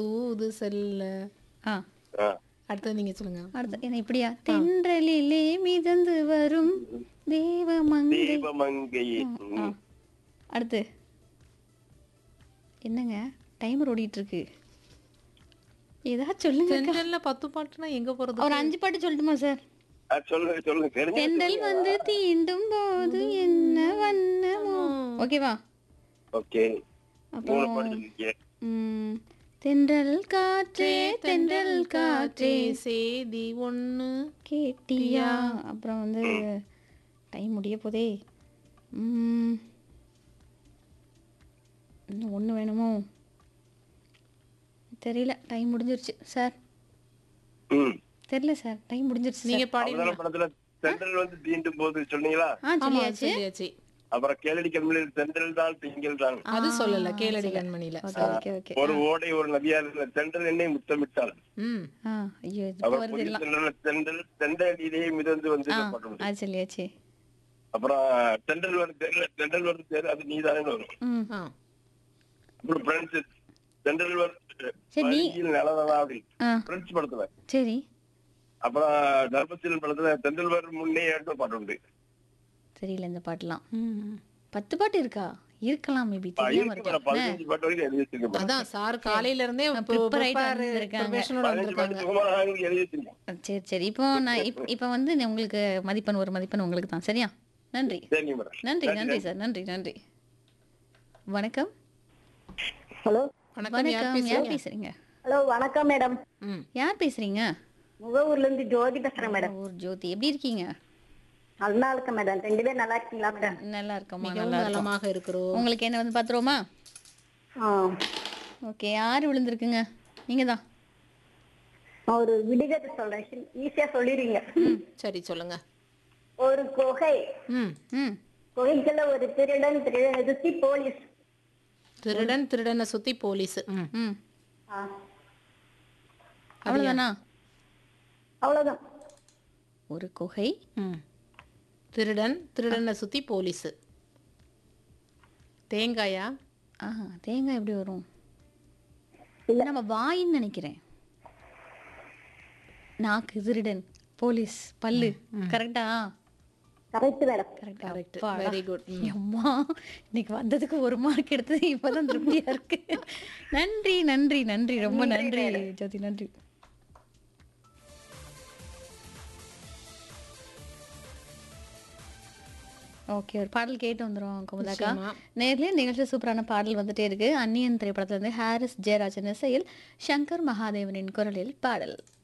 தூது செல்ல ஆ ஆ. அடுத்தது நீங்க சொல்லுங்க அடுத்து என்ன இப்படியா தென்றலிலே மிதந்து வரும் தேவமங்கை தீபமங்கை ஆ. அடுத்து என்னங்க டைமர் ஓடிட்டு இருக்கு ஏதாச்சும் சொல்லுங்க அக்கா. தென்றல்ல பத்து பாட்டுனா எங்க போறது ஒரு அஞ்சு பாட்டு சொல்லட்டுமா சார் ஆ, சொல்லுங்க சொல்லுங்க தெரிஞ்சா தென்றல் வந்து தீண்டும் போது என்ன வண்ணமோ ஓகேவா ஓகே மூணு அப்புறம் பாட்டு சொல்லிருக்கீங்க ம், தென்றல் காற்றே தென்றல் காற்றே சேதி ஒண்ணு கேட்டியா அப்புறம் வந்து டைம் முடிய போதே ம், இன்னும் ஒன்று வேணுமோ தெரியல டைம் முடிஞ்சிருச்சு சார் ம் தெரியல சார் டைம் முடிஞ்சிருச்சு நீங்க சார் பாடி அவதான படத்துல தென்றல் வந்து தீண்டும் போது சொன்னீங்களா ஆ சொல்லியாச்சு சொல்லியாச்சு அப்புறம் கேளடி கண்மணியில் தென்றல் தான் திங்கள் தான் அது சொல்லல கேளடி கண்மணியில ஓகே ஓகே ஓகே ஒரு ஓடை ஒரு நதியா இருக்கிற தென்றல் என்னை முத்தமிட்டாள் ம் ஆ ஐயோ இது அவர் வருது புதிய எல்லாம் தென்றல் தென்றல் தென்றலிலே மிதந்து வந்து ஆ பாட்டு வரும். அது சொல்லியாச்சு அப்புறம் தென்றல் வரும் தென்றல் தென்றல் வரும் தேர் அது நீதானே வரும் ம் ஆ அப்புறம் பிரெஞ்சு தென்றல் வரும் சரி, நீ- வழியில் நலனதா அப்படி ஆ பிரெஞ்சு படத்துல சரி அப்புறம் தர்மசீலன் படத்துல தென்றல் வரும் முன்னே ஒரு பாட்டு உண்டு தெரியல இந்த பாட்டுலாம் ம். பத்து பாட்டு இருக்கா இருக்கலாம் மேபி ஆ, தெரியாம இருக்கு இருக்கலாம் மேடம், பதினஞ்சு பாட்டு வரைக்கும் எழுதி வச்சிருக்கேன் மேடம். அதான் சார் காலையில இருந்தே prepare ஆயிட்டு வந்திருக்காங்க. ப்ரொஃபஷனோட பதினஞ்சு பாட்டு வந்திருக்காங்க சுகுமார ராகவனுக்கு எழுதி வச்சிருக்கேன் ஆ, சரி சரி இப்போ நான் இப் இப்போ வந்து நான் உங்களுக்கு மதிப்பெண் ஒரு மதிப்பெண் உங்களுக்கு தான் சரியா நன்றி சரிங்க மேடம் நன்றி நன்றி சார் நன்றி நன்றி வணக்கம் ஹலோ வணக்கம் யார் வணக்கம் யார் பேசுறீங்க பேசுறீங்க ஹலோ வணக்கம் மேடம் ம் யார் பேசுறீங்க முகவூர்ல இருந்து ஜோதி பேசுறேன் மேடம் ஊர் ஜோதி எப்படி இருக்கீங்க நல்லா இருக்கேன் மேடம் ரெண்டு பேரும் நல்லா இருக்கீங்களா மேடம் நல்லா இருக்கோமா மிகவும் நல்லா இருக்கோம் நலமாக இருக்கிறோம் உங்களுக்கு என்ன வந்து பார்த்துருவோமா ஆ, ஓகே யார் விழுந்திருக்குங்க நீங்க தான் நான் ஒரு விடுகதை சொல்றேன் ஈஸியா சொல்லிடுவீங்க ம் சரி சொல்லுங்க ஒரு குகை ம் ம் குகைக்குள்ள ஒரு திருடன் திருடன் சுத்தி போலீஸ் திருடன் திருடனை சுத்தி போலீஸ் ம் ம் ஆ, அவ்வளோதானா அவ்வளவுதான் ஒரு குகை ம் திருடன் திருடனை சுத்தி போலீஸ் தேங்காயா ஆஹா தேங்காய் எப்படி வரும் இல்ல. நம்ம வாயின்னு நினைக்கிறேன் நாக்கு திருடன் போலீஸ் பல்லு கரெக்டா கரெக்ட் மேடம் கரெக்டா கரெக்ட் வெரி குட் அம்மா இன்னைக்கு வந்ததுக்கு ஒரு மார்க் எடுத்தது இப்பதான் திருப்தியா இருக்கு நன்றி நன்றி நன்றி ரொம்ப நன்றி ஜோதி நன்றி ஓகே ஒரு பாடல் கேட்டு வந்துடும் குமுதாக்கா நிச்சயமா. நேர்லயே நிகழ்ச்சி சூப்பரான பாடல் வந்துட்டே இருக்கு அந்நியன் திரைப்படத்துல இருந்து ஹாரிஸ் ஜெயராஜன் இசையில் சங்கர் மகாதேவனின் குரலில் பாடல்